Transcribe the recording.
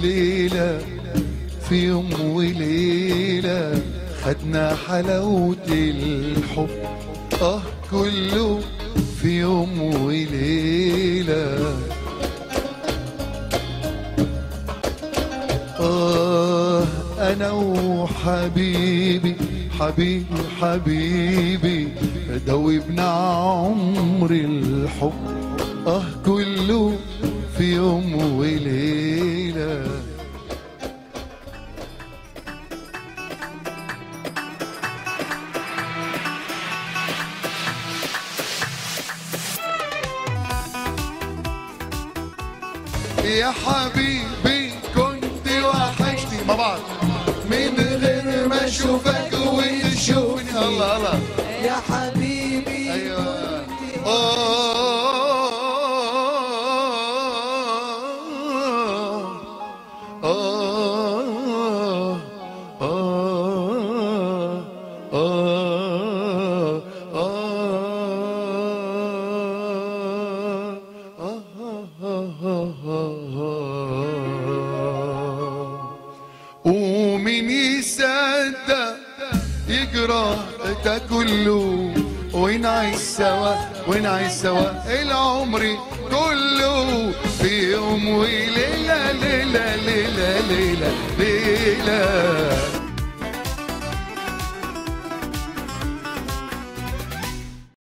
وليلة في يوم وليلة خدنا حلاوة الحب اه كله في يوم وليلة آه أنا وحبيبي حبيبي حبيبي دوبنا عمر الحب آه كله في يوم وليلة يا حبيبي كنت وحشتي مع بعض من غير ما اشوفك وتشوفني الله الله يا حبيبي ايوه آه آه آه آه ومين يصدق يجرى ده كله ونعيش سوا ونعيش سوا العمر كله في